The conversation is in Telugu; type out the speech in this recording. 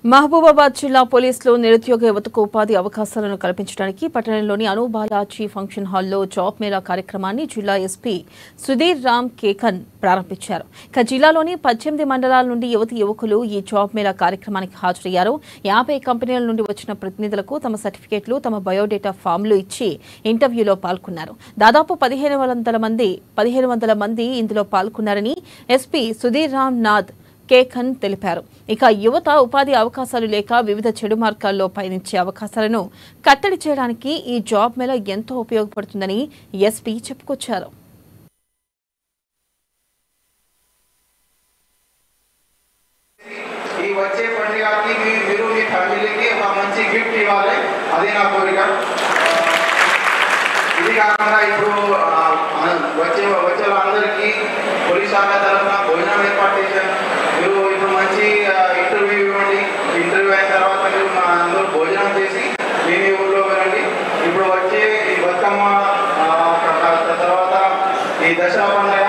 మహబూబాబాద్ జిల్లా పోలీసులు నిరుద్యోగ యువతకు ఉపాధి అవకాశాలను కల్పించడానికి పట్టణంలోని అనుబాలాజీ ఫంక్షన్ హాల్లో జాబ్ మేళా కార్యక్రమాన్ని జిల్లా ఎస్పీ సుధీర్ రామ్ కేకన్ ప్రారంభించారు ఇక జిల్లాలోని పద్దెనిమిది మండలాల నుండి యువతి యువకులు ఈ జాబ్ మేళా కార్యక్రమానికి హాజరయ్యారు యాభై కంపెనీల నుండి వచ్చిన ప్రతినిధులకు తమ సర్టిఫికేట్లు తమ బయోడేటా ఫామ్లు ఇచ్చి ఇంటర్వ్యూలో పాల్గొన్నారు దాదాపు పదిహేను వందల మంది పదిహేను వందల మంది ఇందులో పాల్గొన్నారని ఎస్పీ సుధీర్ రామ్ నాథ్ కేఖన్ తెలిపారు ఇక యువత ఉపాధి అవకాశాలు లేక వివిధ చెడు మార్గాల్లో పయనించే అవకాశాలను కట్టడి చేయడానికి ఈ జాబ్ మేళ ఎంతో ఉపయోగపడుతుందని ఎస్పీ చెప్పుకొచ్చారు ఈ వచ్చే పండుగకి మీ- మీరు మీ ఫ్యామిలీకి ఒక మంచి గిఫ్ట్ ఇవ్వాలి అదే నా కోరిక ఇది కాకుండా ఇప్పుడు ఆ, మన వచ్చే వచ్చే వాళ్ళందరికీ పోలీస్ శాఖ తరఫున భోజనం ఏర్పాటు చేశాను మీరు ఇప్పుడు మంచి ఇంటర్వ్యూ ఇవ్వండి ఇంటర్వ్యూ అయిన తర్వాత మీరు మా అందరూ భోజనం చేసి మీ మీ ఊళ్ళో వెళ్ళండి ఇప్పుడు వచ్చే ఈ బతుకమ్మ ఆ, త- త- తర్వాత ఈ దసరా పండుగ